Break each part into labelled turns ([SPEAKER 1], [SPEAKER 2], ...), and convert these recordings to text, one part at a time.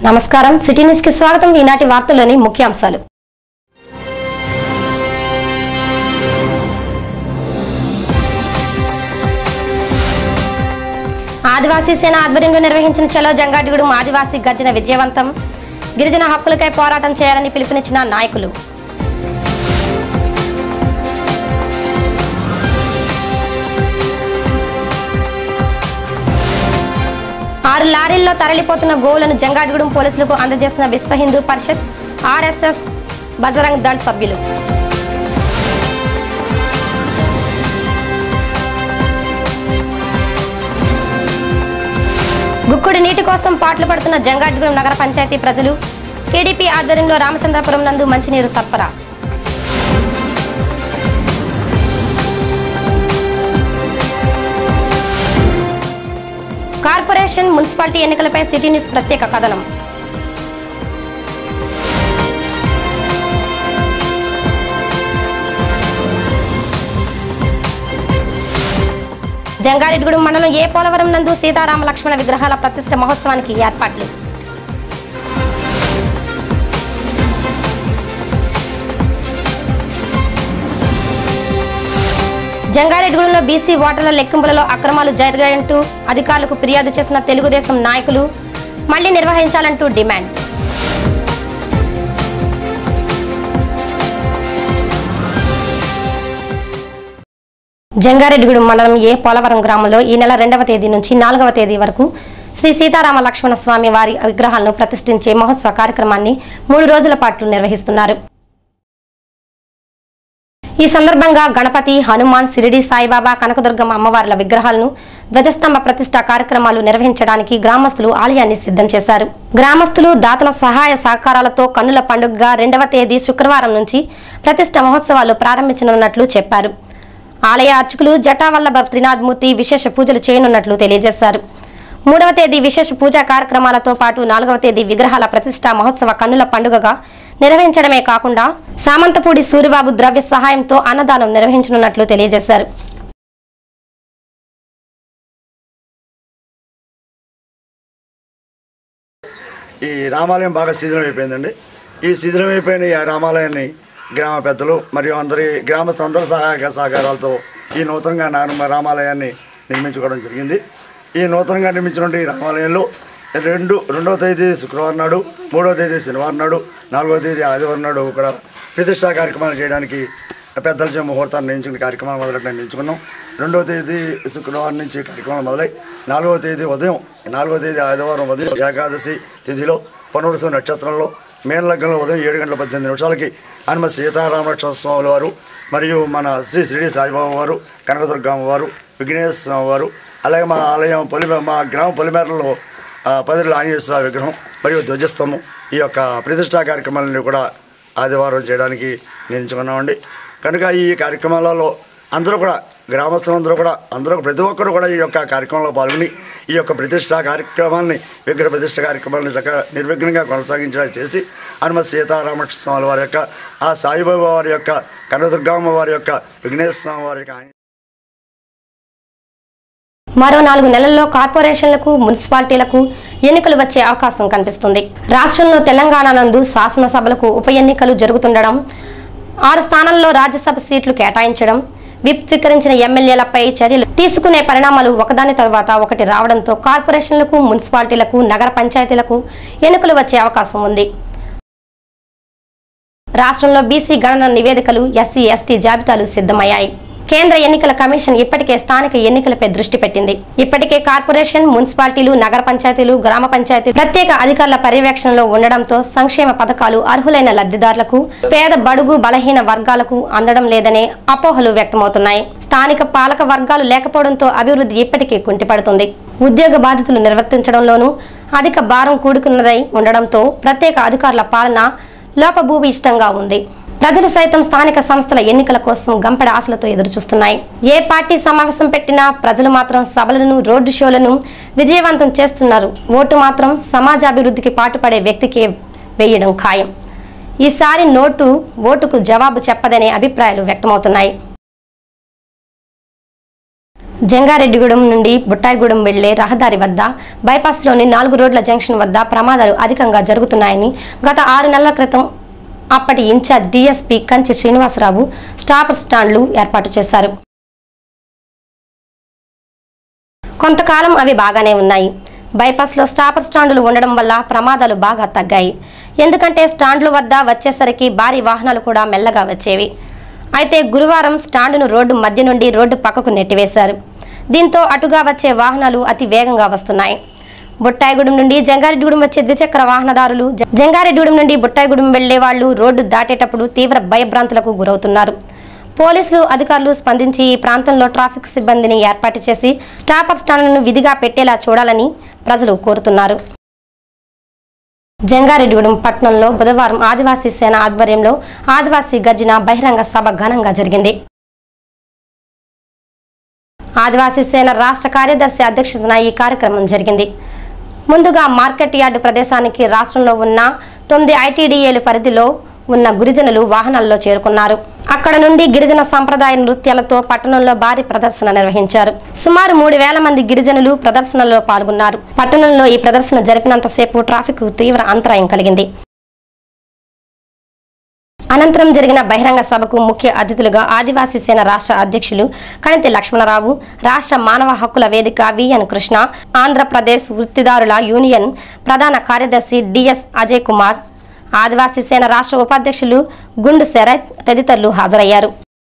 [SPEAKER 1] నమస్కారం city news కి స్వాగతం ఈనాటి వార్తల్లోని ముఖ్యాంశాలు ఆదివాసీ సేన ఆధ్వర్యంలో నిర్వహించిన చలో జంగాటిగూడెం ఆదివాసీ గర్జన విజయవంతం గిరిజన హక్కులకై పోరాటం చేయాలని పిలుపునిచ్చిన నాయకులు ఆరు లారీల్లో తరలిపోతున్న గోవులను జంగాటిగూడెం పోలీసులకు అందజేసిన విశ్వ హిందూ పరిషత్ ఆర్ఎస్ఎస్ బజరంగ్ దళ్ సభ్యులు గుక్కుడు నీటి కోసం పాటలు పడుతున్న జంగాటిగూడెం నగర పంచాయతీ ప్రజలు టీడీపీ ఆధ్వర్యంలో రామచంద్రపురం నందు మంచినీరు సరఫరా కార్పొరేషన్ మున్సిపాలిటీ ఎన్నికలపై సిటీ న్యూస్ ప్రత్యేక కథనం జంగారెడ్డిగూడెం మండలం ఏ పోలవరం నందు సీతారామ లక్ష్మణ విగ్రహాల ప్రతిష్ట మహోత్సవానికి ఏర్పాట్లు జంగారెడ్డిగూడెంలో బీసీ ఓటర్ల లెక్కింపులలో అక్రమాలు జరిగాయంటూ అధికారులకు ఫిర్యాదు చేసిన తెలుగుదేశం నాయకులు మళ్లీ నిర్వహించాలంటూ డిమాండ్ జంగారెడ్డిగూడెం మండలం ఏ పోలవరం గ్రామంలో ఈ నెల రెండవ తేదీ నుంచి నాలుగవ తేదీ వరకు శ్రీ సీతారామ లక్ష్మణ స్వామి వారి విగ్రహాలను ప్రతిష్ఠించే మహోత్సవ కార్యక్రమాన్ని మూడు రోజుల పాటు నిర్వహిస్తున్నారు ఈ సందర్భంగా గణపతి హనుమాన్ సిరిడి సాయిబాబా కనకదుర్గమ్మ అమ్మవార్ల విగ్రహాలను ధ్వజస్తంభ ప్రతిష్ట కార్యక్రమాలు నిర్వహించడానికి గ్రామస్తులు ఆలయాన్ని సిద్ధం చేశారు గ్రామస్తులు దాతల సహాయ సహకారాలతో కన్నుల పండుగగా రెండవ తేదీ శుక్రవారం నుంచి ప్రతిష్ట మహోత్సవాలు ప్రారంభించనున్నట్లు చెప్పారు ఆలయ అర్చకులు జటావల్లభ త్రినాథ్మూర్తి విశేష పూజలు చేయనున్నట్లు తెలియజేశారు మూడవ తేదీ విశేష పూజా కార్యక్రమాలతో పాటు నాలుగవ తేదీ విగ్రహాల ప్రతిష్ట మహోత్సవ కన్నుల పండుగగా నిర్వహించడమే కాకుండా సామంతపూడి సూరిబాబు ద్రవ్య సహాయంతో అన్నదానం నిర్వహించనున్నట్లు తెలియజేశారు
[SPEAKER 2] ఈ రామాలయం బాగా శిథిలం అయిపోయిందండి ఈ శిథిలం అయిపోయిన ఈ రామాలయాన్ని గ్రామ పెద్దలు మరియు అందరి గ్రామస్తులందరి సహాయక సహకారాలతో ఈ నూతనంగా నారాయణ రామాలయాన్ని నిర్మించుకోవడం జరిగింది ఈ నూతనంగా నిర్మించిన ఈ రామాలయంలో రెండు రెండవ తేదీ శుక్రవారం నాడు మూడవ తేదీ శనివారం నాడు నాలుగవ తేదీ ఆదివారం నాడు కూడా ప్రతిష్టా కార్యక్రమాలు చేయడానికి పెద్దల చే ముహూర్తాన్ని నిర్ణయించుకునే కార్యక్రమాలు మొదలెట్ట నిర్ణయించుకున్నాం రెండవ తేదీ శుక్రవారం నుంచి కార్యక్రమాలు మొదలై నాలుగవ తేదీ ఉదయం నాలుగవ తేదీ ఆదివారం ఉదయం ఏకాదశి తిథిలో పనురుసు నక్షత్రంలో మేన లగ్నంలో ఉదయం ఏడు గంటల పద్దెనిమిది నిమిషాలకి హనుమ సీతారామలక్ష్మణ స్వాముల వారు మరియు మన శ్రీ శ్రీడి సాయిబాబా వారు కనకదుర్గమ్మ వారు విఘ్నేశ్వర స్వామి వారు అలాగే మా ఆలయం పొలిమే మా గ్రామ పొలిమేరలో ఆ, పదిల ఆంజనేశ్వర విగ్రహం మరియు ధ్వజస్తంభం ఈ యొక్క ప్రతిష్టా కార్యక్రమాలను కూడా ఆదివారం చేయడానికి నియమించుకున్నామండి కనుక ఈ కార్యక్రమాలలో అందరూ కూడా గ్రామస్తులందరూ కూడా అందరూ ప్రతి ఒక్కరు కూడా ఈ యొక్క కార్యక్రమంలో పాల్గొని ఈ యొక్క ప్రతిష్టా కార్యక్రమాన్ని విగ్రహ ప్రతిష్ట కార్యక్రమాలను చక్కగా నిర్విఘ్నంగా కొనసాగించేలా చేసి హనుమ సీతారామకృష్ణ స్వామి వారి యొక్క ఆ సాయిబాబా వారి యొక్క కనదుర్గమ్మ వారి యొక్క విఘ్నేశ్వర స్వామి వారి యొక్క
[SPEAKER 1] మరో నాలుగు నెలల్లో కార్పొరేషన్లకు మున్సిపాలిటీలకు ఎన్నికలు వచ్చే అవకాశం కనిపిస్తుంది రాష్ట్రంలో తెలంగాణ నందు శాసనసభలకు ఉప ఎన్నికలు జరుగుతుండడం ఆరు స్థానాల్లో రాజ్యసభ సీట్లు కేటాయించడం విప్ స్వీకరించిన ఎమ్మెల్యేలపై చర్యలు తీసుకునే పరిణామాలు ఒకదాని తరువాత ఒకటి రావడంతో కార్పొరేషన్లకు మున్సిపాలిటీలకు నగర పంచాయతీలకు ఎన్నికలు వచ్చే అవకాశం ఉంది రాష్ట్రంలో బీసీ గణన నివేదికలు ఎస్సీ ఎస్టీ జాబితాలు సిద్ధమయ్యాయి కేంద్ర ఎన్నికల కమిషన్ ఇప్పటికే స్థానిక ఎన్నికలపై దృష్టి పెట్టింది ఇప్పటికే కార్పొరేషన్ మున్సిపాలిటీలు నగర పంచాయతీలు గ్రామ పంచాయతీ ప్రత్యేక అధికారుల పర్యవేక్షణలో ఉండడంతో సంక్షేమ పథకాలు అర్హులైన లబ్ధిదారులకు పేద బడుగు బలహీన వర్గాలకు అందడం లేదనే అపోహలు వ్యక్తమవుతున్నాయి స్థానిక పాలక వర్గాలు లేకపోవడంతో అభివృద్ధి ఇప్పటికీ కుంటిపడుతుంది ఉద్యోగ బాధితులు నిర్వర్తించడంలోనూ అధిక భారం కూడుకున్నదై ఉండడంతో ప్రత్యేక అధికారుల పాలన లోపభూయిష్టంగా ఉంది ప్రజలు సైతం స్థానిక సంస్థల ఎన్నికల కోసం గంపెడ ఆశలతో ఎదురుచూస్తున్నాయి ఏ పార్టీ సమావేశం పెట్టినా ప్రజలు మాత్రం సభలను రోడ్డు షోలను విజయవంతం చేస్తున్నారు ఓటు మాత్రం సమాజాభివృద్ధికి పాటుపడే వ్యక్తికి వేయడం ఖాయం ఈసారి నోటు ఓటుకు జవాబు చెప్పదనే అభిప్రాయాలు వ్యక్తమవుతున్నాయి జంగారెడ్డిగూడెం నుండి బుట్టాయిగూడెం వెళ్లే రహదారి వద్ద బైపాస్లోని నాలుగు రోడ్ల జంక్షన్ వద్ద ప్రమాదాలు అధికంగా జరుగుతున్నాయని గత ఆరు నెలల క్రితం అప్పటి in charge DSP Kanchi Srinivasarao stop స్టాండ్లు ఏర్పాటు చేశారు కొంతకాలం అవి బాగానే ఉన్నాయి బైపాస్లో స్టాపర్ స్టాండులు ఉండడం వల్ల ప్రమాదాలు బాగా తగ్గాయి ఎందుకంటే స్టాండ్ల వద్ద వచ్చేసరికి భారీ వాహనాలు కూడా మెల్లగా వచ్చేవి అయితే గురువారం స్టాండును రోడ్డు మధ్య నుండి రోడ్డు పక్కకు నెట్టివేశారు దీంతో అటుగా వచ్చే వాహనాలు అతి వేగంగా వస్తున్నాయి బుట్టాయిగూడెం నుండి జంగారెడ్డిగూడెం వచ్చే ద్విచక్ర వాహనదారులు జ- జంగారెడ్డిగూడెం నుండి బుట్టాయిగూడెం వెళ్లే వాళ్ళు రోడ్డు దాటేటప్పుడు తీవ్ర భయభ్రాంతులకు గురవుతున్నారు పోలీసులు అధికారులు స్పందించి ఈ ప్రాంతంలో ట్రాఫిక్ సిబ్బందిని ఏర్పాటు చేసి స్టాపర్ స్టాండ్లను విధిగా పెట్టేలా చూడాలని ప్రజలు కోరుతున్నారు జంగారెడ్డిగూడెం పట్టణంలో బుధవారం ఆదివాసీ సేన ఆధ్వర్యంలో ఆదివాసీ గర్జన బహిరంగ సభ ఘనంగా జరిగింది ఆదివాసీ సేన రాష్ట్ర కార్యదర్శి అధ్యక్షతన ఈ కార్యక్రమం జరిగింది ముందుగా మార్కెట్ యార్డు ప్రదేశానికి రాష్ట్రంలో ఉన్న తొమ్మిది ఐటీడీఏల పరిధిలో ఉన్న గిరిజనులు వాహనాల్లో చేరుకున్నారు అక్కడ నుండి గిరిజన సంప్రదాయ నృత్యాలతో పట్టణంలో భారీ ప్రదర్శన నిర్వహించారు సుమారు మూడు వేల మంది గిరిజనులు ప్రదర్శనలో పాల్గొన్నారు పట్టణంలో ఈ ప్రదర్శన జరిపినంతసేపు ట్రాఫిక్ తీవ్ర అంతరాయం కలిగింది అనంతరం జరిగిన బహిరంగ సభకు ముఖ్య అతిథులుగా ఆదివాసీ సేన రాష్ట్ర అధ్యక్షులు కణితి లక్ష్మణరావు రాష్ట్ర మానవ హక్కుల వేదిక విఎన్ కృష్ణ ఆంధ్రప్రదేశ్ వృత్తిదారుల యూనియన్ ప్రధాన కార్యదర్శి డిఎస్ అజయ్ కుమార్ ఆదివాసీ సేన రాష్ట్ర ఉపాధ్యక్షులు గుండు శరత్ తదితరులు హాజరయ్యారు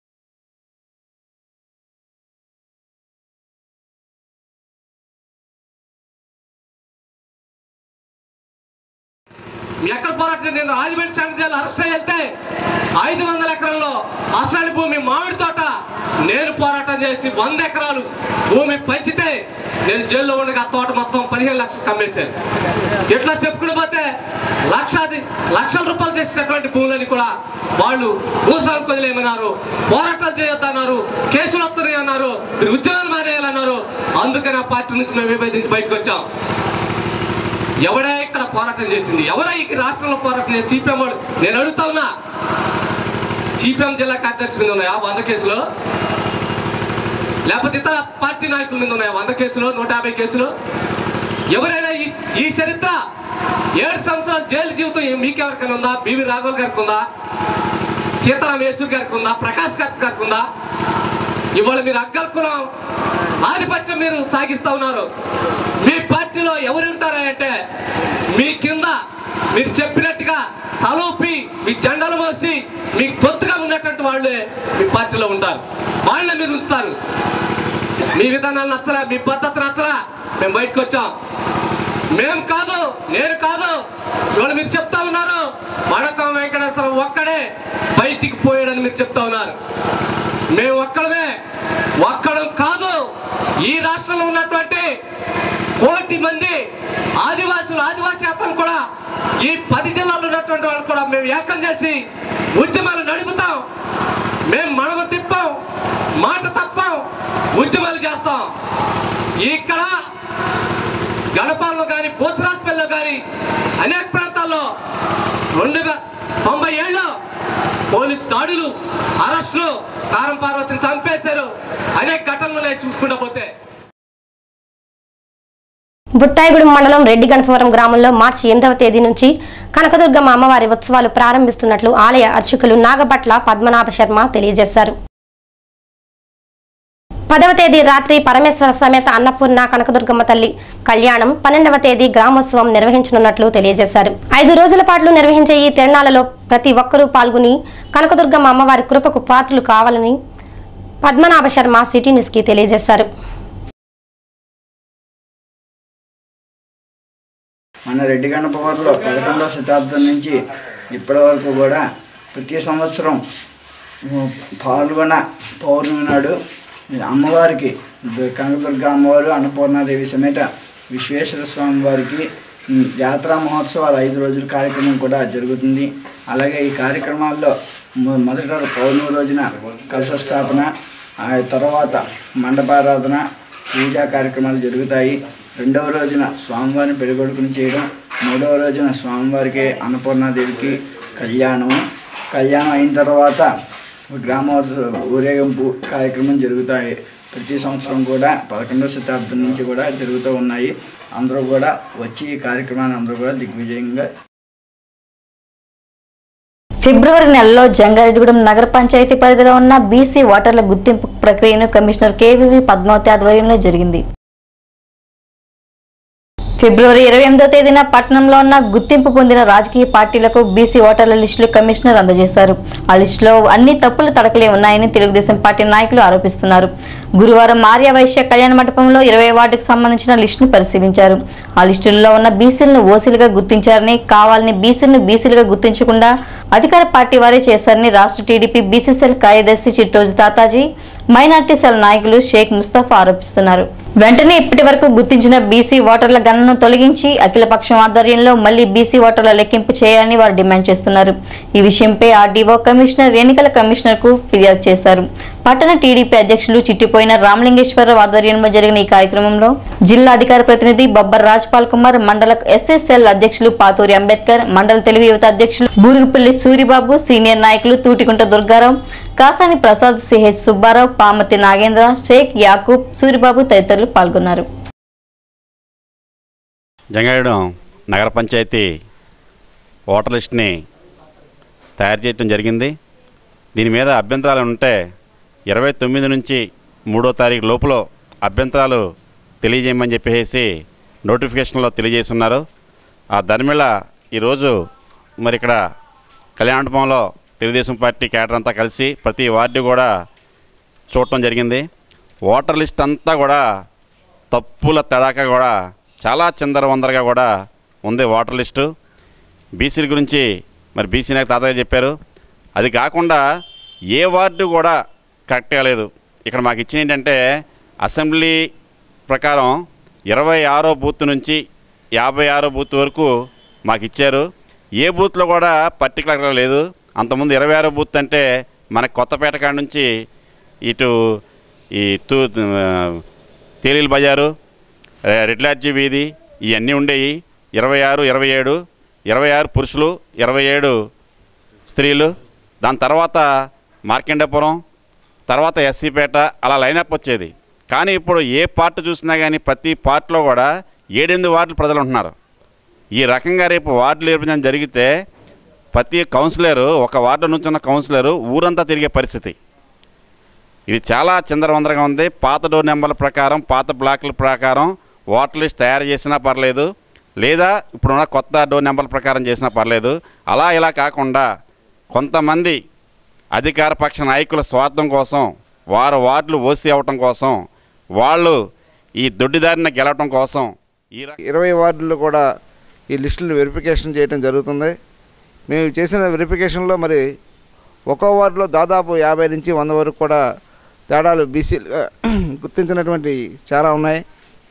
[SPEAKER 3] ఎక్కడ పోరాటం నేను రాజమండ్రి సెంటర్ జైలు అరెస్ట్ అయ్యి వెళ్తే ఐదు వందల ఎకరాల్లో అసలు భూమి మామిడి తోట నేను పోరాటం చేసి వంద ఎకరాలు భూమి పంచితే నేను జైల్లో ఉండగా ఆ తోట మొత్తం పదిహేను లక్షలు కమ్మేశాను ఇట్లా చెప్పుకుని పోతే లక్షాది లక్షల రూపాయలు తెచ్చినటువంటి భూములని కూడా వాళ్ళు భూస్వామి వదిలేయమన్నారు పోరాటాలు చేయొద్దన్నారు కేసులు వస్తున్నాయి అన్నారు మీరు ఉద్యోగాలు మానేయాలన్నారు అందుకని ఆ పార్టీ నుంచి మేము విభేదించి బయటకు వచ్చాం ఎవడే ఇక్కడ పోరాటం చేసింది ఎవరే ఈ రాష్ట్రంలో పోరాటం చేసి సిపిఎం వాడు నేను అడుగుతా ఉన్నా సిపిఎం జిల్లా కార్యదర్శి మీద ఉన్నాయా వంద కేసులు లేకపోతే ఇతర పార్టీ నాయకుల మీద ఉన్నాయా వంద కేసులు నూట యాభై కేసులు ఎవరైనా ఈ ఈ చరిత్ర ఏడు సంవత్సరాల జైలు జీవితం ఏ- మీకెవరికైనా ఉందా బివి రాఘవల్ గారికి ఉందా సీతారాం యేచూరి గారికి ఉందా ప్రకాష్ గారి గారికి ఉందా ఇవాళ మీరు అగ్గల్కులం ఆధిపత్యం మీరు సాగిస్తా ఉన్నారు మీ పార్టీలో ఎవరు ఉంటారా అంటే మీ కింద మీరు చెప్పినట్టుగా తలూపి మీ జెండాలు మోసి మీకు తొత్తుగా ఉన్నటువంటి వాళ్ళే మీ పార్టీలో ఉంటారు వాళ్ళే మీరు ఉంచుతారు మీ విధానాలు నచ్చలే మీ పద్ధతి నచ్చలే మేము బయటకు వచ్చాం మేము కాదు నేను కాదు ఇవాళ మీరు చెప్తా ఉన్నారు వడకం వెంకటేశ్వరం ఒక్కడే బయటికి పోయాడని మీరు చెప్తా ఉన్నారు మేము ఒక్కడమే ఒక్కడం కాదు ఈ రాష్ట్రంలో ఉన్నటువంటి కోటి మంది ఆదివాసులు ఆదివాసీ అతను కూడా ఈ పది జిల్లాల్లో ఉన్నటువంటి వాళ్ళు కూడా మేము ఏకం చేసి ఉద్యమాలు నడుపుతాం మేము మడమ తిప్పాం మాట తప్పాం ఉద్యమాలు చేస్తాం ఇక్కడ గడపాలలో కానీ పోసరాజపల్లిలో కానీ అనేక ప్రాంతాల్లో రెండు వే- తొంభై ఏళ్ళు పోలీసు దాడులు అరెస్టులు కారం పార్వతిని చంపేశారు అనేక ఘటనలు నేను చూసుకుంటా పోతే
[SPEAKER 1] బుట్టాయిగూడెం మండలం రెడ్డి గణపవరం గ్రామంలో మార్చి ఎనిమిదవ తేదీ నుంచి కనకదుర్గమ్మ అమ్మవారి ఉత్సవాలు ప్రారంభిస్తున్నట్లు ఆలయ అర్చకులు నాగభట్ల పద్మనాభ శర్మ తెలియజేశారు పదవ తేదీ రాత్రి పరమేశ్వర సమేత అన్నపూర్ణ కనకదుర్గమ్మ తల్లి కళ్యాణం పన్నెండవ తేదీ గ్రామోత్సవం నిర్వహించనున్నట్లు తెలియజేశారు ఐదు రోజుల పాటు నిర్వహించే ఈ తిరణాలలో ప్రతి ఒక్కరూ పాల్గొని కనకదుర్గమ్మ అమ్మవారి కృపకు పాత్రలు కావాలని పద్మనాభ శర్మ సిటీ న్యూస్ కి తెలియజేశారు
[SPEAKER 4] మన రెడ్డి గణపవరంలో పదకొండవ శతాబ్దం నుంచి ఇప్పటి వరకు కూడా ప్రతి సంవత్సరం ఉ, పాల్గొన పౌర్ణమి నాడు అమ్మవారికి దు- కనకదుర్గ అమ్మవారు అన్నపూర్ణాదేవి సమేత విశ్వేశ్వర స్వామి వారికి ఉ, జాతరా మహోత్సవాలు ఐదు రోజుల కార్యక్రమం కూడా జరుగుతుంది అలాగే ఈ కార్యక్రమాల్లో మొ- మొదటి రోజు పౌర్ణమి రోజున కలశ స్థాపన ఆ తర్వాత మండపారాధన పూజా కార్యక్రమాలు జరుగుతాయి రెండవ రోజున స్వామివారిని పెరుగొడుకుని చేయడం మూడవ రోజున స్వామివారికి అన్నపూర్ణాదేవికి కళ్యాణము కళ్యాణం అయిన తర్వాత గ్రామ ఊరేగింపు కార్యక్రమం జరుగుతాయి ప్రతి సంవత్సరం కూడా పదకొండవ శతాబ్దం నుంచి కూడా జరుగుతూ ఉన్నాయి అందరూ కూడా వచ్చి ఈ కార్యక్రమాన్ని అందరూ కూడా దిగ్విజయంగా
[SPEAKER 5] ఫిబ్రవరి నెలలో జంగారెడ్డిగూడెం నగర పంచాయతీ పరిధిలో ఉన్న బీసీ ఓటర్ల గుర్తింపు ప్రక్రియను కమిషనర్ కేవీవి పద్మావతి ఆధ్వర్యంలో జరిగింది ఫిబ్రవరి ఇరవై ఎనిమిదో తేదీన పట్టణంలో ఉన్న గుర్తింపు పొందిన రాజకీయ పార్టీలకు బీసీ ఓటర్ల లిస్టులు కమిషనర్ అందజేశారు ఆ లిస్టులో అన్ని తప్పులు తడకలే ఉన్నాయని తెలుగుదేశం పార్టీ నాయకులు ఆరోపిస్తున్నారు గురువారం ఆర్య వైశ్య కళ్యాణ మండపంలో ఇరవై వార్డుకు సంబంధించిన లిస్టును పరిశీలించారు ఆ లిస్టుల్లో ఉన్న బీసీలను ఓసీలుగా గుర్తించారని కావాలని బీసీలను బీసీలుగా గుర్తించకుండా అధికార పార్టీ వారే చేశారని రాష్ట్ర టీడీపీ బీసీసీఎల్ కార్యదర్శి చిట్టోజు తాతాజీ మైనార్టీ సెల్ నాయకులు షేక్ ముస్తఫా ఆరోపిస్తున్నారు వెంటనే ఇప్పటి వరకు గుర్తించిన బీసీ ఓటర్ల గణనను తొలగించి అఖిలపక్షం ఆధ్వర్యంలో మళ్లీ బీసీ ఓటర్ల లెక్కింపు చేయాలని వారు డిమాండ్ చేస్తున్నారు ఈ విషయంపై ఆర్డీఓ కమిషనర్ ఎన్నికల కమిషనర్ కు ఫిర్యాదు చేశారు పట్టణ టీడీపీ అధ్యక్షులు చిట్టిపోయిన రామలింగేశ్వరరావు ఆధ్వర్యంలో జరిగిన ఈ కార్యక్రమంలో జిల్లా అధికార ప్రతినిధి బబ్బర్ రాజ్పాల్ కుమార్ మండల ఎస్ఎస్ఎల్ అధ్యక్షులు పాతూరి అంబేద్కర్ మండల తెలుగు యువత అధ్యక్షులు బూరుగుపల్లి సూరిబాబు సీనియర్ నాయకులు తూటికుంట దుర్గారావు కాసాని ప్రసాద్ సిహెచ్ సుబ్బారావు పామతి నాగేంద్ర షేక్ యాకూబ్ సూరిబాబు తదితరులు పాల్గొన్నారు
[SPEAKER 6] జంగాయడం నగర పంచాయతీ ఓటర్ లిస్ట్ని తయారు చేయడం జరిగింది దీని మీద అభ్యంతరాలు ఉంటే ఇరవై తొమ్మిది నుంచి మూడో తారీఖు లోపల అభ్యంతరాలు తెలియజేయమని చెప్పేసి నోటిఫికేషన్లో తెలియజేస్తున్నారు ఆ ధర్మిళ ఈరోజు మరి ఇక్కడ కళ్యాణమండపంలో తెలుగుదేశం పార్టీ కేడర్ అంతా కలిసి ప్రతి వార్డు కూడా చూడటం జరిగింది ఓటర్ లిస్ట్ అంతా కూడా తప్పుల తడాక కూడా చాలా చిందరవందరగా కూడా ఉంది ఓటర్ లిస్టు బీసీల గురించి మరి బీసీ నాకు తాతయ్య చెప్పారు అది కాకుండా ఏ వార్డు కూడా కరెక్ట్గా లేదు ఇక్కడ మాకు ఇచ్చిన ఏంటంటే అసెంబ్లీ ప్రకారం ఇరవై ఆరో బూత్ నుంచి యాభై ఆరో బూత్ వరకు మాకు ఇచ్చారు ఏ బూత్లో కూడా పర్టికులర్గా లేదు అంతకుముందు ఇరవై ఆరో బూత్ అంటే మనకి కొత్తపేట కాడ నుంచి ఇటు ఈ తూ తేలీల బజారు రె- రెడ్లాడ్జి వీధి ఇవన్నీ ఉండేవి ఇరవై ఆరు ఇరవై ఏడు ఇరవై ఆరు పురుషులు ఇరవై ఏడు స్త్రీలు దాని తర్వాత మార్కండేపురం తర్వాత ఎస్సీపేట అలా లైనప్ వచ్చేది కానీ ఇప్పుడు ఏ పార్ట్ చూసినా కానీ ప్రతి పార్ట్లో కూడా ఏడెనిమిది వార్డులు ప్రజలు ఉంటున్నారు ఈ రకంగా రేపు వార్డులు విభజన జరిగితే ప్రతి కౌన్సిలరు ఒక వార్డు నుంచి ఉన్న కౌన్సిలరు ఊరంతా తిరిగే పరిస్థితి ఇది చాలా చిందరవందరగా ఉంది పాత డోర్ నెంబర్ల ప్రకారం పాత బ్లాక్ల ప్రకారం ఓటర్ లిస్ట్ తయారు చేసినా పర్లేదు లేదా ఇప్పుడున్న కొత్త డోర్ నెంబర్ల ప్రకారం చేసినా పర్లేదు అలా ఇలా కాకుండా కొంతమంది అధికార పక్ష నాయకుల స్వార్థం కోసం వారు వార్డులు ఓసి అవటం కోసం వాళ్ళు ఈ దొడ్డిదారిన గెలవటం కోసం ఈ రక-
[SPEAKER 7] ఇరవై వార్డుల్లో కూడా ఈ లిస్టులను వెరిఫికేషన్ చేయడం జరుగుతుంది మేము చేసిన వెరిఫికేషన్లో మరి ఒక్కో వార్డులో దాదాపు యాభై నుంచి వంద వరకు కూడా తేడాలు బీసీ గుర్తించినటువంటి చాలా ఉన్నాయి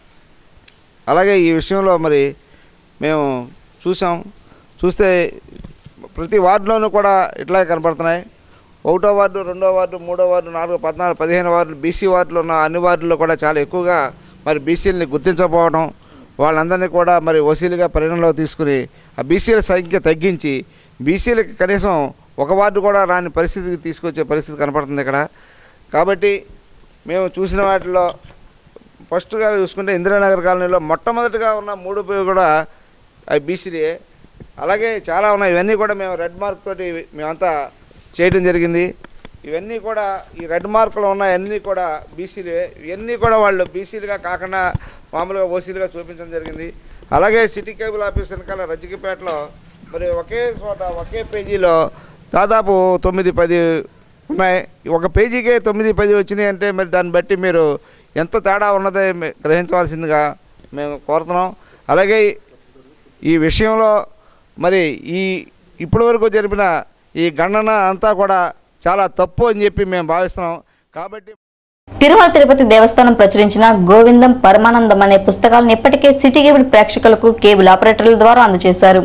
[SPEAKER 7] అలాగే ఈ విషయంలో మరి మేము చూసాం చూస్తే ప్రతి వార్డులోనూ కూడా ఇట్లాగే కనపడుతున్నాయి ఒకటో వార్డు రెండో వార్డు మూడో వార్డు నాలుగో పద్నాలుగు పదిహేను వార్డులు బీసీ వార్డులు ఉన్న అన్ని వార్డుల్లో కూడా చాలా ఎక్కువగా మరి బీసీలని గుర్తించకపోవడం వాళ్ళందరినీ కూడా మరి ఓసీలుగా పరిగణలో తీసుకుని ఆ బీసీల సంఖ్య తగ్గించి బీసీలకి కనీసం ఒక వార్డు కూడా రాని పరిస్థితికి తీసుకొచ్చే పరిస్థితి కనపడుతుంది ఇక్కడ కాబట్టి మేము చూసిన వాటిలో ఫస్ట్గా చూసుకుంటే ఇందిరానగర్ కాలనీలో మొట్టమొదటిగా ఉన్న మూడు పేరు కూడా అవి బీసీలే అలాగే చాలా ఉన్నాయి ఇవన్నీ కూడా మేము రెడ్ మార్క్ తోటి మేమంతా చేయడం జరిగింది ఇవన్నీ కూడా ఈ రెడ్ మార్కులు ఉన్నాయన్నీ కూడా బీసీలే ఇవన్నీ కూడా వాళ్ళు బీసీలుగా కాకుండా మామూలుగా ఓసీలుగా చూపించడం జరిగింది అలాగే సిటీ కేబుల్ ఆఫీస్ వెనకాల రజ్జికపేటలో మరి ఒకే చోట ఒకే పేజీలో దాదాపు తొమ్మిది పది ఉన్నాయి ఒక పేజీకే తొమ్మిది పది వచ్చినాయి అంటే మరి దాన్ని బట్టి మీరు ఎంత తేడా ఉన్నదో మీ- గ్రహించవలసిందిగా మేము కోరుతున్నాం అలాగే ఈ విషయంలో మరి ఈ ఇప్పటి వరకు జరిపిన ఈ గణన అంతా కూడా చాలా తప్పు అని చెప్పి మేము భావిస్తున్నాం కాబట్టి
[SPEAKER 5] తిరుమల తిరుపతి దేవస్థానం ప్రచురించిన గోవిందం పరమానందం అనే పుస్తకాలను ఇప్పటికే సిటీ కేబుల్ ప్రేక్షకులకు కేబుల్ ఆపరేటర్ల ద్వారా అందజేశారు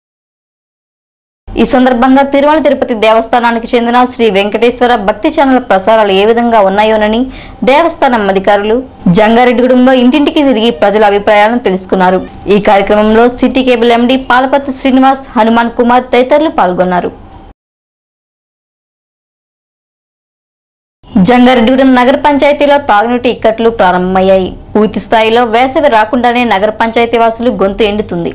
[SPEAKER 5] ఈ సందర్భంగా తిరుమల తిరుపతి దేవస్థానానికి చెందిన శ్రీ వెంకటేశ్వర భక్తి ఛానల్ ప్రసారాలు ఏ విధంగా ఉన్నాయోనని దేవస్థానం అధికారులు జంగారెడ్డిగూడెంలో ఇంటింటికి తిరిగి ప్రజల అభిప్రాయాలను తెలుసుకున్నారు ఈ కార్యక్రమంలో city cable MD Palapati Srinivas Hanuman Kumar తదితరులు పాల్గొన్నారు జంగారెడ్డిగూడెం నగర పంచాయతీలో తాగునీటి ఇక్కట్లు ప్రారంభమయ్యాయి పూర్తి స్థాయిలో వేసవి రాకుండానే నగర పంచాయతీ వాసులు గొంతు ఎండుతుంది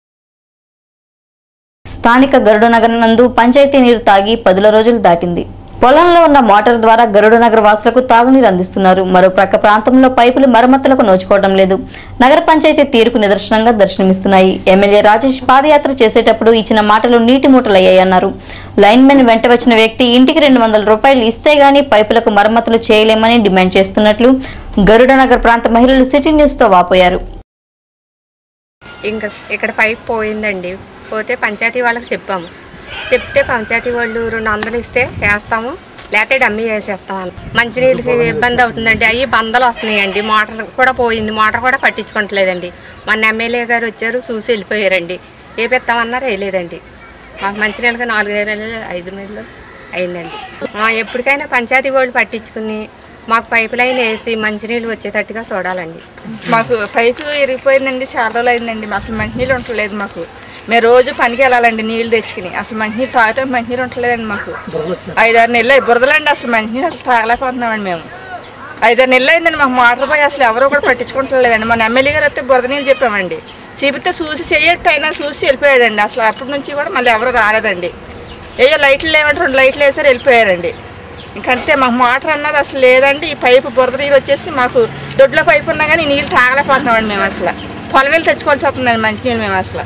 [SPEAKER 5] స్థానిక గరుడ నగర్ నందు పంచాయతీ నీరు తాగి పదుల రోజులు దాటింది పొలంలో ఉన్న మోటార్ ద్వారా గరుడ నగర వాసులకు తాగునీరు అందిస్తున్నారు మరో ప్రక్క ప్రాంతంలో పైపులు మరమ్మతులకు నోచుకోవడం లేదు నగర పంచాయతీ తీరుకు నిదర్శనంగా దర్శనమిస్తున్నాయి ఎమ్మెల్యే రాజేష్ పాదయాత్ర చేసేటప్పుడు ఇచ్చిన మాటలు నీటి మూటలయ్యాయన్నారు లైన్మెన్ వెంట వచ్చిన వ్యక్తి ఇంటికి రెండు వందల రూపాయలు ఇస్తే గానీ పైపులకు మరమ్మతులు చేయలేమని డిమాండ్ చేస్తున్నట్లు గరుడ నగర్ ప్రాంత మహిళలు సిటీ న్యూస్ తో వాపోయారు
[SPEAKER 8] ఇంకా ఇక్కడ పైప్ పోయిందండి పోతే పంచాయతీ వాళ్ళకి చెప్పాము చెప్తే పంచాయతీ వాళ్ళు రెండు వందలు ఇస్తే వేస్తాము లేకపోతే డమ్మీ వేసేస్తాం అని మంచినీళ్ళకి ఇబ్బంది అవుతుందండి అవి బందలు వస్తున్నాయండి మోటార్ కూడా పోయింది మోటార్ కూడా పట్టించుకోవట్లేదండి మొన్న ఎమ్మెల్యే గారు వచ్చారు చూసి వెళ్ళిపోయారండి ఏ పెత్తామన్నారు వేయలేదండి మాకు మంచినీళ్ళకి నాలుగు నెలలు ఐదు నెలలు అయిందండి ఆ, ఎప్పటికైనా పంచాయతీ వాళ్ళు పట్టించుకుని మాకు పైప్ లైన్ వేసి మంచినీళ్ళు వచ్చేటట్టుగా చూడాలండి
[SPEAKER 9] మాకు పైపు ఇరిగిపోయిందండి చాలా రోజులు అయిందండి అసలు మంచినీళ్ళు ఉండలేదు మాకు మేము రోజు పనికి వెళ్ళాలండి నీళ్ళు తెచ్చుకుని అసలు మంచినీళ్ళు తాగితే మంచినీళ్ళు ఉండలేదండి మాకు ఐదారు నెలలు అయ్యి- బురదలండి అసలు మంచినీళ్ళు అసలు తాగలేకపోతున్నామండి మేము ఐదారు నెలలు అయిందండి మాకు మోటార్ పోయి అసలు ఎవరో కూడా పట్టించుకుంటలేదండి మన ఎమ్మెల్యే గారు వస్తే బురద నీళ్ళు చెప్పామండి చూపితే చూసి చెయ్యట్టు అయినా చూసి వెళ్ళిపోయాడండి అసలు అప్పటి నుంచి కూడా మళ్ళీ ఎవరు రాలేదండి ఏయో లైట్లు లేవంటే రెండు లైట్లు వేసారు వెళ్ళిపోయారండి ఇంకంతే మాకు మోటార్ అన్నది అసలు లేదండి ఈ పైపు బురద నీరు వచ్చేసి మాకు దొడ్లో పైపు ఉన్నా కానీ ఈ నీళ్ళు తాగలేకపోతున్నామండి మేము అసలు పొలవేలు తెచ్చుకోవాల్సి వస్తుందండి మంచినీళ్ళు మేము అసలు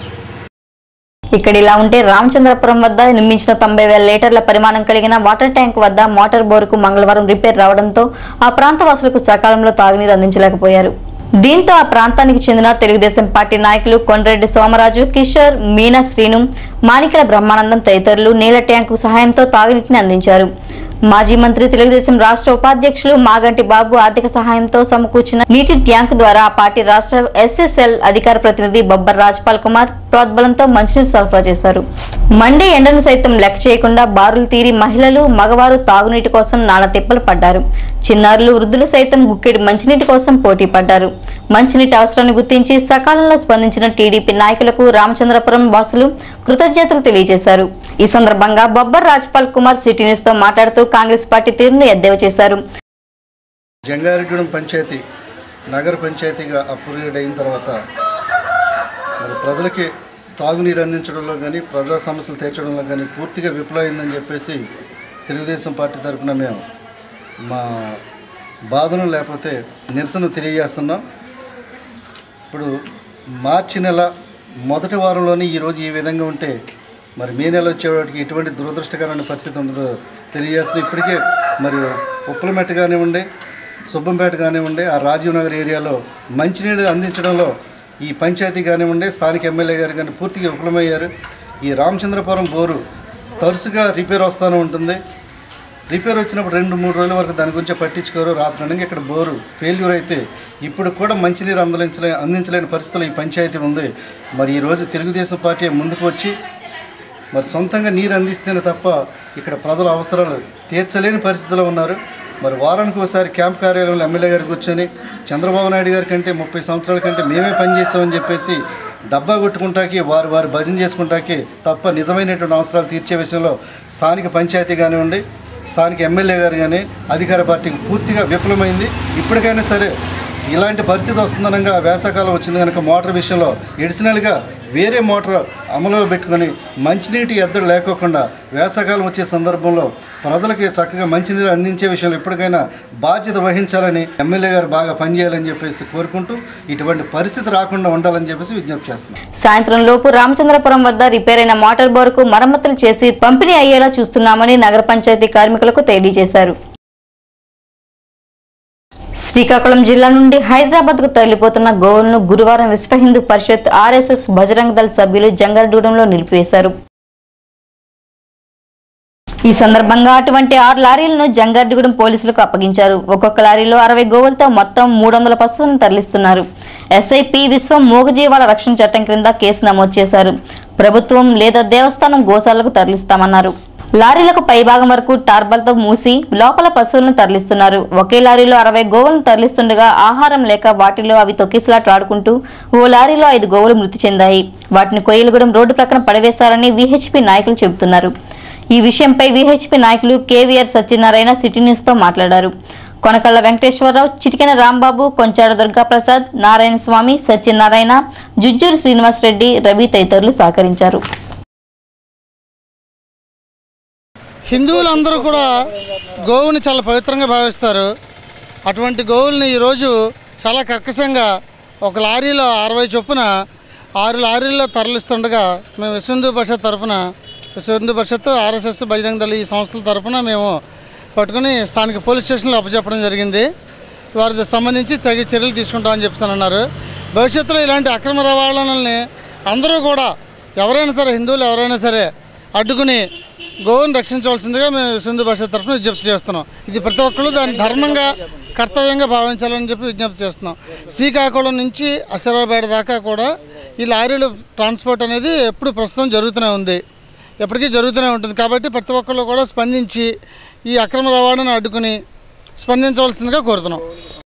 [SPEAKER 5] ఇక్కడ ఇలా ఉంటే రామచంద్రపురం వద్ద నిర్మించిన తొంభై వేల లీటర్ల పరిమాణం కలిగిన వాటర్ ట్యాంక్ వద్ద మోటార్ బోరుకు మంగళవారం రిపేర్ రావడంతో ఆ ప్రాంత వాసులకు సకాలంలో తాగునీరు అందించలేకపోయారు దీంతో ఆ ప్రాంతానికి చెందిన తెలుగుదేశం పార్టీ నాయకులు కొండ్రెడ్డి సోమరాజు కిషోర్ మీనా శ్రీను మాణికల బ్రహ్మానందం తదితరులు నీళ్ల ట్యాంకు సహాయంతో తాగునీటిని అందించారు మాజీ మంత్రి తెలుగుదేశం రాష్ట్ర ఉపాధ్యక్షులు మాగంటి బాబు ఆర్థిక సహాయంతో సమకూర్చిన నీటి ట్యాంకు ద్వారా ఆ పార్టీ రాష్ట్ర ఎస్ఎస్ఎల్ అధికార ప్రతినిధి బొబ్బర్ రాజ్పాల్ కుమార్ ప్రోద్బలంతో మంచినీరు సరఫరా చేశారు మండే ఎండను సైతం లెక్క చేయకుండా బారులు తీరి మహిళలు మగవారు తాగునీటి కోసం నానా తిప్పలు పడ్డారు చిన్నారులు వృద్ధులు సైతం గుక్కెడి మంచినీటి కోసం పోటీ పడ్డారు మంచినీటి అవసరాన్ని గుర్తించి సకాలంలో స్పందించిన టీడీపీ నాయకులకు రామచంద్రపురం వాసులు కృతజ్ఞతలు తెలియజేశారు ఈ సందర్భంగా బొబ్బర్ రాజ్పాల్ కుమార్ సిటీ న్యూస్ తో మాట్లాడుతూ కాంగ్రెస్ పార్టీ తీరును ఎద్దేవా చేశారు
[SPEAKER 10] జంగారెడ్డిగూడెం పంచాయతీ నగర పంచాయతీగా అప్గ్రేడ్ అయిన తర్వాత మరి ప్రజలకి తాగునీరు అందించడంలో కానీ ప్రజల సమస్యలు తీర్చడంలో కానీ పూర్తిగా విఫలమైందని చెప్పేసి తెలుగుదేశం పార్టీ తరఫున మేము మా బాధను లేకపోతే నిరసన తెలియజేస్తున్నాం ఇప్పుడు మార్చి నెల మొదటి వారంలోనే ఈరోజు ఈ విధంగా ఉంటే మరి మే నెల వచ్చేవాటికి ఎటువంటి దురదృష్టకరమైన పరిస్థితి ఉండదో తెలియజేస్తుంది ఇప్పటికే మరి ఉప్పలమెట్ట కానివ్వండి సుబ్బంపేట కానివ్వండి ఆ రాజీవ్ నగర్ ఏరియాలో మంచినీళ్ళు అందించడంలో ఈ పంచాయతీ కానివ్వండి స్థానిక ఎమ్మెల్యే గారు కానీ పూర్తిగా విఫలమయ్యారు ఈ రామచంద్రపురం బోరు తరచుగా రిపేర్ వస్తూనే ఉంటుంది రిపేర్ వచ్చినప్పుడు రెండు మూడు రోజుల వరకు దాని గురించి పట్టించుకోరు రాత్రి అనగా ఇక్కడ బోరు ఫెయిల్యూర్ అయితే ఇప్పుడు కూడా మంచినీరు అందించలే అందించలేని పరిస్థితులు ఈ పంచాయతీ ఉంది మరి ఈరోజు తెలుగుదేశం పార్టీ ముందుకు వచ్చి మరి సొంతంగా నీరు అందిస్తేనే తప్ప ఇక్కడ ప్రజల అవసరాలు తీర్చలేని పరిస్థితిలో ఉన్నారు మరి వారానికి ఒకసారి క్యాంప్ కార్యాలయంలో ఎమ్మెల్యే గారు కూర్చొని చంద్రబాబు నాయుడు గారి కంటే ముప్పై సంవత్సరాల కంటే మేమే పనిచేస్తామని చెప్పేసి డబ్బా కొట్టుకుంటాకి వారు వారు భజన చేసుకుంటాకి తప్ప నిజమైనటువంటి అవసరాలు తీర్చే విషయంలో స్థానిక పంచాయతీ కానివ్వండి స్థానిక ఎమ్మెల్యే గారు కానీ అధికార పార్టీకి పూర్తిగా విఫలమైంది ఇప్పటికైనా సరే ఇలాంటి పరిస్థితి వస్తుందనగా వేసవకాలం వచ్చింది కనుక మోటార్ విషయంలో ఎడిషనల్గా వేరే మోటార్ అమలులో పెట్టుకొని మంచినీటి ఎద్దడు లేకోకుండా వేసవకాలం వచ్చే సందర్భంలో ప్రజలకి చక్కగా మంచినీరు అందించే విషయంలో ఎప్పటికైనా బాధ్యత వహించాలని ఎమ్మెల్యే గారు బాగా పనిచేయాలని చెప్పేసి కోరుకుంటూ ఇటువంటి పరిస్థితి రాకుండా ఉండాలని చెప్పేసి విజ్ఞప్తి చేస్తున్నాం
[SPEAKER 5] సాయంత్రం లోపు రామచంద్రపురం వద్ద రిపేర్ అయిన మోటార్ బోరుకు మరమ్మతులు చేసి పంపిణీ అయ్యేలా చూస్తున్నామని నగర పంచాయతీ కార్మికులకు తెలియజేశారు శ్రీకాకుళం జిల్లా నుండి హైదరాబాద్ కు తరలిపోతున్న గోవులను గురువారం విశ్వ హిందూ పరిషత్ ఆర్ఎస్ఎస్ బజరంగ్ దళ్ సభ్యులు జంగారెడ్డిగూడెంలో నిలిపివేశారు ఈ సందర్భంగా అటువంటి ఆరు లారీలను జంగారెడ్డిగూడెం పోలీసులకు అప్పగించారు ఒక్కొక్క లారీలో అరవై గోవులతో మొత్తం మూడు వందల పశువులను తరలిస్తున్నారు ఎస్ఐపి విశ్వం మూగజీవాల రక్షణ చట్టం క్రింద కేసు నమోదు చేశారు ప్రభుత్వం లేదా దేవస్థానం గోశాలకు తరలిస్తామన్నారు లారీలకు పైభాగం వరకు టార్బల్తో మూసి లోపల పశువులను తరలిస్తున్నారు ఒకే లారీలో అరవై గోవులను తరలిస్తుండగా ఆహారం లేక వాటిలో అవి తొక్కిసలాట్లాడుకుంటూ ఓ లారీలో ఐదు గోవులు మృతి చెందాయి వాటిని కొయ్యలగూడెం రోడ్డు ప్రక్కన పడవేశారని విహెచ్పి నాయకులు చెబుతున్నారు ఈ విషయంపై విహెచ్పి నాయకులు కేవీఆర్ సత్యనారాయణ సిటీ న్యూస్ తో మాట్లాడారు కొనకళ్ళ వెంకటేశ్వరరావు చిటికెన రాంబాబు కొంచాడ దుర్గాప్రసాద్ నారాయణ స్వామి సత్యనారాయణ జుజ్జూరు శ్రీనివాస్ రెడ్డి రవి తదితరులు సహకరించారు
[SPEAKER 11] హిందువులందరూ కూడా గోవుని చాలా పవిత్రంగా భావిస్తారు అటువంటి గోవుల్ని ఈరోజు చాలా కర్కశంగా ఒక లారీలో అరవై చొప్పున ఆరు లారీల్లో తరలిస్తుండగా మేము విశ్వ హిందూ పరిషత్ తరపున విశ్వ హిందూ పరిషత్ ఆర్ఎస్ఎస్ బజరంగ దళ ఈ సంస్థల తరపున మేము పట్టుకుని స్థానిక పోలీస్ స్టేషన్లో అప్పచెప్పడం జరిగింది వారికి సంబంధించి తగిన చర్యలు తీసుకుంటామని చెప్తానన్నారు భవిష్యత్తులో ఇలాంటి అక్రమ రవాణాలని అందరూ కూడా ఎవరైనా సరే హిందువులు ఎవరైనా సరే అడ్డుకుని గోవుని రక్షించవలసిందిగా మేము సింధు భాష తరఫున విజ్ఞప్తి చేస్తున్నాం ఇది ప్రతి ఒక్కరు దాన్ని ధర్మంగా కర్తవ్యంగా భావించాలని చెప్పి విజ్ఞప్తి చేస్తున్నాం శ్రీకాకుళం నుంచి అసరాబాద్ దాకా కూడా ఈ లారీలు ట్రాన్స్పోర్ట్ అనేది ఎప్పుడు ప్రస్తుతం జరుగుతూనే ఉంది ఎప్పటికీ జరుగుతూనే ఉంటుంది కాబట్టి ప్రతి ఒక్కళ్ళు కూడా స్పందించి ఈ అక్రమ రవాణాను అడ్డుకుని స్పందించవలసిందిగా కోరుతున్నాం